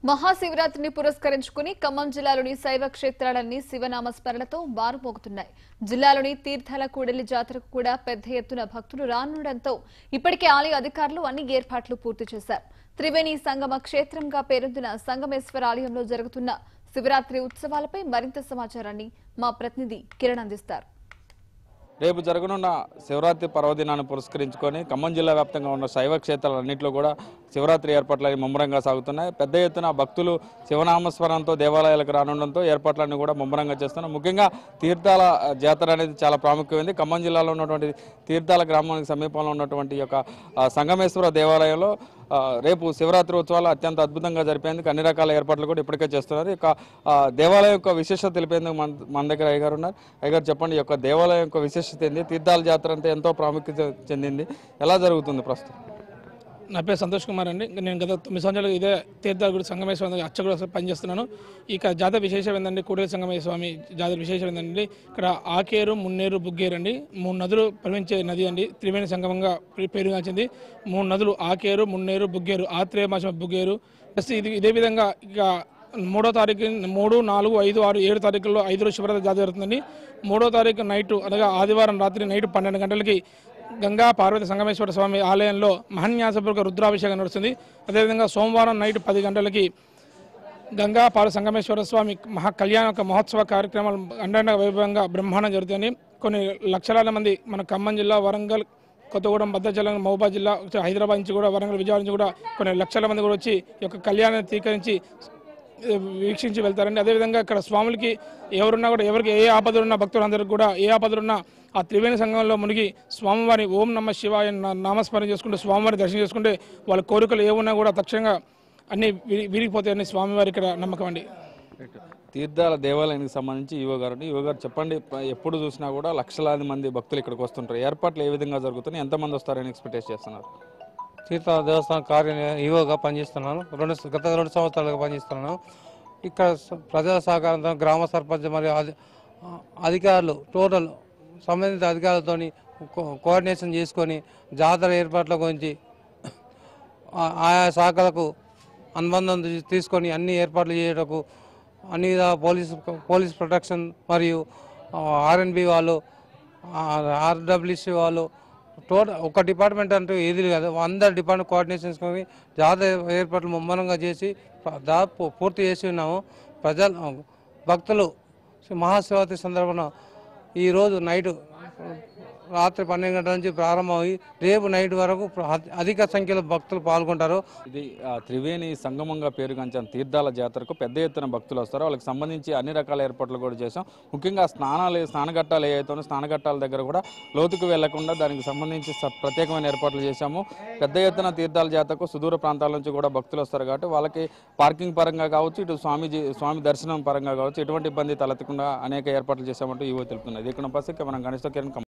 మహాశివరాత్రిని పురస్కరించుకుని ఖమ్మం జిల్లాలోని శైవ క్షేత్రాలన్నీ శివనామ స్మరణతో మారుమోగుతున్నాయి జిల్లాలోని తీర్థాల కూడలి జాతరకు కూడా పెద్ద ఎత్తున భక్తులు రానుండటంతో ఇప్పటికే ఆలయ అధికారులు అన్ని ఏర్పాట్లు పూర్తి చేశారు త్రివేణి సంగమ క్షేత్రంగా పేరొందిన సంగమేశ్వర ఆలయంలో జరుగుతున్న శివరాత్రి ఉత్సవాలపై మరింత సమాచారాన్ని మా ప్రతినిధి కిరణ్ అందిస్తారు రేపు జరగనున్న శివరాత్రి పర్వదినాన్ని పురస్కరించుకొని ఖమ్మం జిల్లా వ్యాప్తంగా ఉన్న శైవ క్షేత్రాలన్నింటిలో కూడా శివరాత్రి ఏర్పాట్లు ముమ్మరంగా సాగుతున్నాయి పెద్ద ఎత్తున భక్తులు శివనామస్మరణతో దేవాలయాలకు రానుండడంతో ఏర్పాట్లన్నీ కూడా ముమ్మరంగా చేస్తున్నారు ముఖ్యంగా తీర్థాల జాతర అనేది చాలా ప్రాముఖ్యమైంది ఖమ్మం జిల్లాలో ఉన్నటువంటి తీర్థాల గ్రామానికి సమీపంలో ఉన్నటువంటి ఈ యొక్క ఆ, సంగమేశ్వర దేవాలయంలో ఆ, రేపు శివరాత్రి ఉత్సవాలు అత్యంత అద్భుతంగా జరిపేందుకు అన్ని రకాల ఏర్పాట్లు కూడా ఇప్పటికే చేస్తున్నారు ఇక ఆ, దేవాలయం యొక్క విశేషత తెలిపేందుకు మన మన దగ్గర అయ్యగారు ఉన్నారు అయ్యగారు చెప్పండి ఈ యొక్క దేవాలయం యొక్క విశేషత ఏంది తీర్థాల జాతర అంటే ఎంతో ప్రాముఖ్యత చెందింది ఎలా జరుగుతుంది ప్రస్తుతం నా పేరు సంతోష్ కుమార్ అండి నేను గత తొమ్మిది సంవత్సరాలు ఇదే తీర్థాల గుడి సంగమేశ్వర అర్చకుడు పనిచేస్తున్నాను ఇక జాతర విశేషం ఏంటంటే కూడలి సంగమేశ్వర స్వామి జాతర విశేషం ఏంటంటే ఇక్కడ ఆకేరు మున్నేరు బుగ్గేరు అండి మూడు నదులు ప్రవహించే నది అండి త్రివేణి సంగమంగా పే- పేరుగాంచింది మూడు నదులు ఆకేరు మున్నేరు బుగ్గేరు ఆత్రేయ మాసం బుగ్గేరు ప్లస్ ఇది ఇదే విధంగా ఇక మూడో తారీఖు మూడు నాలుగు ఐదు ఆరు ఏడు తారీఖుల్లో ఐదు రోజు శివరాత్రి జాతర జరుగుతుందండి మూడో తారీఖు నైట్ అనగా ఆదివారం రాత్రి నైట్ పన్నెండు గంటలకి గంగా పార్వతి సంగమేశ్వర స్వామి ఆలయంలో మహన్యాసపూర్వక రుద్రాభిషేకం నడుస్తుంది అదేవిధంగా సోమవారం నైట్ పది గంటలకి గంగా పార్వతి సంగమేశ్వర స్వామి మహా కళ్యాణ యొక్క మహోత్సవ కార్యక్రమాలు అండండ వైభవంగా బ్రహ్మాండం జరుగుతాయని కొన్ని లక్షలాది మంది మన ఖమ్మం జిల్లా వరంగల్ కొత్తగూడెం భద్రాచలం మహబూబాద్ జిల్లా హైదరాబాద్ నుంచి కూడా వరంగల్ విజయవాడ నుంచి కూడా కొన్ని లక్షల మంది కూడా వచ్చి ఈ యొక్క కళ్యాణాన్ని స్వీకరించి వీక్షించి వెళ్తారండి అదేవిధంగా ఇక్కడ స్వాములకి ఎవరున్నా కూడా ఎవరికి ఏ ఆపదలు ఉన్న భక్తులందరికీ కూడా ఏ ఆపదలున్నా ఆ త్రివేణి సంఘంలో మునిగి స్వామివారి ఓం నమ శివాయ నా- నామస్మరణ చేసుకుంటే స్వామివారి దర్శనం చేసుకుంటే వాళ్ళ కోరికలు ఏమున్నా కూడా తక్షణంగా అన్ని విరి- విరిగిపోతాయని స్వామివారి ఇక్కడ నమ్మకం అండి తీర్థాల దేవాలయానికి సంబంధించి ఈవో గారు ఈవో గారు చెప్పండి ప- ఎప్పుడు చూసినా కూడా లక్షలాది మంది భక్తులు ఇక్కడికి వస్తుంటారు ఏర్పాట్లు ఏ విధంగా జరుగుతున్నాయి ఎంతమంది వస్తారని ఎక్స్పెక్ట్ చేస్తున్నారు తీర్థ దేవస్థానం కార్య ఈవోగా పనిచేస్తున్నాను రెండు గత రెండు సంవత్సరాలుగా పనిచేస్తున్నాను ఇక్కడ స- ప్రజా సహకారంతో గ్రామ సర్పంచ్ మరియు అధి- అధికారులు టోటల్ సంబంధిత అధికారులతోని కో- కోఆర్డినేషన్ చేసుకొని జాతర ఏర్పాట్ల గురించి ఆ- ఆయా శాఖలకు అనుబంధం తీ- తీసుకొని అన్ని ఏర్పాట్లు చేయటకు అన్ని విధాల పోలీస్ పోలీస్ ప్రొటెక్షన్ మరియు ఆర్ఎన్బి వాళ్ళు ఆర్డబ్ల్యూసి వాళ్ళు టోటల్ ఒక డిపార్ట్మెంట్ అంటూ ఏది కాదు అందరు డిపార్ట్మెంట్ కోఆర్డినేషన్ చేసుకొని జాతర ఏర్పాట్లు ముమ్మరంగా చేసి ప- దాదాపు పూర్తి చేసి ఉన్నాము ప్రజలు భక్తులు శ్రీ మహాశివరాత్రి సందర్భంగా ఈరోజు నైట్ రాత్రి పన్నెండు గంటల నుంచి ప్రారంభమై రేపు నైట్ వరకు అధి- అధిక సంఖ్యలో భక్తులు పాల్గొంటారు ఇది ఆ, త్రివేణి సంగమంగా పేరుగాంచిన తీర్థాల జాతరకు పెద్ద ఎత్తున భక్తులు వస్తారు వాళ్ళకి సంబంధించి అన్ని రకాల ఏర్పాట్లు కూడా చేసాం ముఖ్యంగా స్నానాలు స్నానఘట్టాలు ఏవైతే స్నానఘట్టాల దగ్గర కూడా లోతుకు వెళ్లకుండా దానికి సంబంధించి స- ప్రత్యేకమైన ఏర్పాట్లు చేశాము పెద్ద ఎత్తున తీర్థాల జాతరకు సుదూర ప్రాంతాల నుంచి కూడా భక్తులు వస్తారు కాబట్టి వాళ్ళకి పార్కింగ్ పరంగా కావచ్చు ఇటు స్వామీజీ స్వామి దర్శనం పరంగా కావచ్చు ఎటువంటి ఇబ్బంది తలెత్తకుండా అనేక ఏర్పాట్లు చేశామంటూ ఈవో తెలుపుతున్నది ఇక్కడ పరిస్థితి మనం గణేష్ కిరణ్